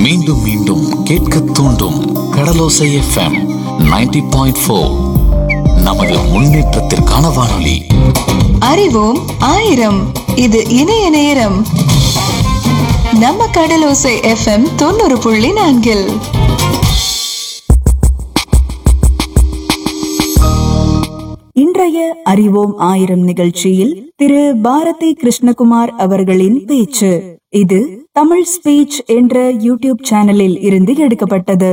மீண்டும் மீண்டும் கேட்க தூண்டும் கடலோசை எஃப்எம் 90.4 பாயிண்ட் ஃபோர் நமது முன்னேற்றத்திற்கான வானொலி அறிவோம் ஆயிரம் இது இணைய நேரம் நம்ம கடலோசை எஃப்எம் தொண்ணூறு புள்ளி நான்கில் இன்றைய அறிவோம் ஆயிரம் நிகழ்ச்சியில் திரு பாரதி கிருஷ்ணகுமார் அவர்களின் பேச்சு இது தமிழ் ஸ்பீச் என்ற யூடியூப் சேனலில் இருந்து எடுக்கப்பட்டது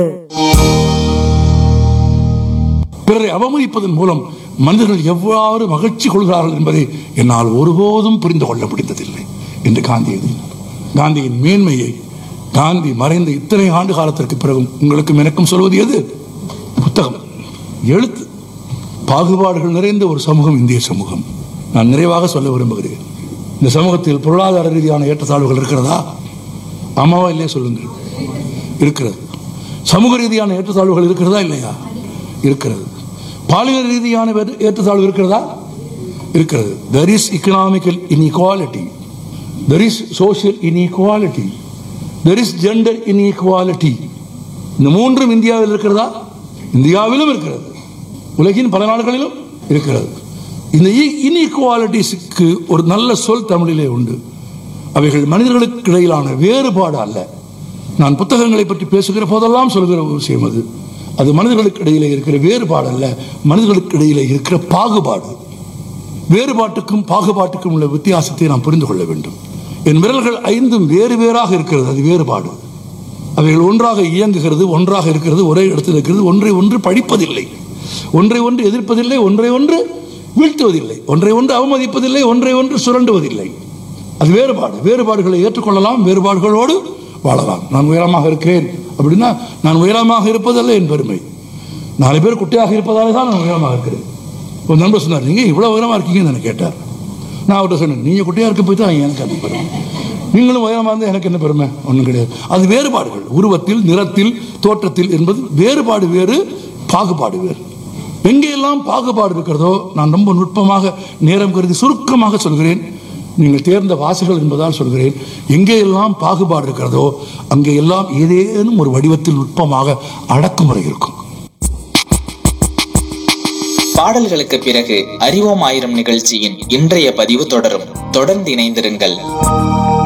பிறரை அவமதிப்பதன் மூலம் மனிதர்கள் எவ்வாறு மகிழ்ச்சி கொள்கிறார்கள் என்பதை என்னால் ஒருபோதும் புரிந்து கொள்ள முடிந்ததில்லை என்று காந்தி எழுதினார் காந்தியின் மேன்மையை காந்தி மறைந்த இத்தனை ஆண்டு காலத்திற்கு பிறகும் உங்களுக்கும் எனக்கும் சொல்வது எது புத்தகம் எழுத்து பாகுபாடுகள் நிறைந்த ஒரு சமூகம் இந்திய சமூகம் நான் நிறைவாக சொல்ல விரும்புகிறேன் இந்த சமூகத்தில் பொருளாதார ரீதியான ஏற்றத்தாழ்வுகள் இருக்கிறதா ஆமாவா இல்லையா சொல்லுங்கள் இருக்கிறது சமூக ரீதியான ஏற்றத்தாழ்வுகள் இருக்கிறதா இல்லையா இருக்கிறது பாலியல் ரீதியான வே- ஏற்றத்தாழ்வு இருக்கிறதா இருக்கிறது there is economical inequality there is social inequality there is gender inequality இந்த மூன்றும் இந்தியாவில் இருக்கிறதா இந்தியாவிலும் இருக்கிறது உலகின் பல நாடுகளிலும் இருக்கிறது இந்த இன்இக்வாலிட்டிஸுக்கு ஒரு நல்ல சொல் தமிழிலே உண்டு அவைகள் மனிதர்களுக்கு இடையிலான வேறுபாடு அல்ல நான் புத்தகங்களை பற்றி பேசுகிற போதெல்லாம் சொல்கிற ஒரு விஷயம் அது அது மனிதர்களுக்கு இடையிலே இருக்கிற வேறுபாடு அல்ல மனிதர்களுக்கு இடையிலே இருக்கிற பாகுபாடு வேறுபாட்டுக்கும் பாகுபாட்டுக்கும் உள்ள வித்தியாசத்தை நாம் புரிந்து கொள்ள வேண்டும் என் விரல்கள் ஐந்தும் வேறு வேறாக இருக்கிறது அது வேறுபாடு அவைகள் ஒன்றாக இயங்குகிறது ஒன்றாக இருக்கிறது ஒரே இடத்தில் இருக்கிறது ஒன்றை ஒன்று படிப்பதில்லை ஒன்றை ஒன்று எதிர்ப்பதில்லை ஒன்றை ஒன்று வீழ்த்துவதில்லை ஒன்றை ஒன்று அவமதிப்பதில்லை ஒன்றை ஒன்று சுரண்டுவதில்லை அது வேறுபாடு வேறுபாடுகளை ஏற்றுக்கொள்ளலாம் வேறுபாடுகளோடு வாழலாம் நான் உயரமாக இருக்கிறேன் அப்படின்னா நான் உயரமாக இருப்பதல்ல என் பெருமை நாலு பேர் குட்டையாக இருப்பதாலே தான் நான் உயரமாக இருக்கிறேன் ஒரு நண்பர் சொன்னார் நீங்கள் இவ்வளோ உயரமாக இருக்கீங்கன்னு எனக்கு கேட்டார் நான் அவர்கிட்ட சொன்னேன் நீங்கள் குட்டையாக இருக்க போய் தான் எனக்கு அந்த பெருமை நீங்களும் உயரமாக இருந்தால் எனக்கு என்ன பெருமை ஒன்றும் கிடையாது அது வேறுபாடுகள் உருவத்தில் நிறத்தில் தோற்றத்தில் என்பது வேறுபாடு வேறு பாகுபாடு வேறு எங்கெல்லாம் பாகுபாடு இருக்கிறதோ நான் ரொம்ப நுட்பமாக நேரம் கருதி சுருக்கமாக சொல்கிறேன் நீங்கள் தேர்ந்த வாசிகள் என்பதால் சொல்கிறேன் எங்கேயெல்லாம் பாகுபாடு இருக்கிறதோ அங்கே எல்லாம் ஏதேனும் ஒரு வடிவத்தில் நுட்பமாக அடக்குமுறை இருக்கும் பாடல்களுக்கு பிறகு அறிவோம் ஆயிரம் நிகழ்ச்சியின் இன்றைய பதிவு தொடரும் தொடர்ந்து இணைந்திருங்கள்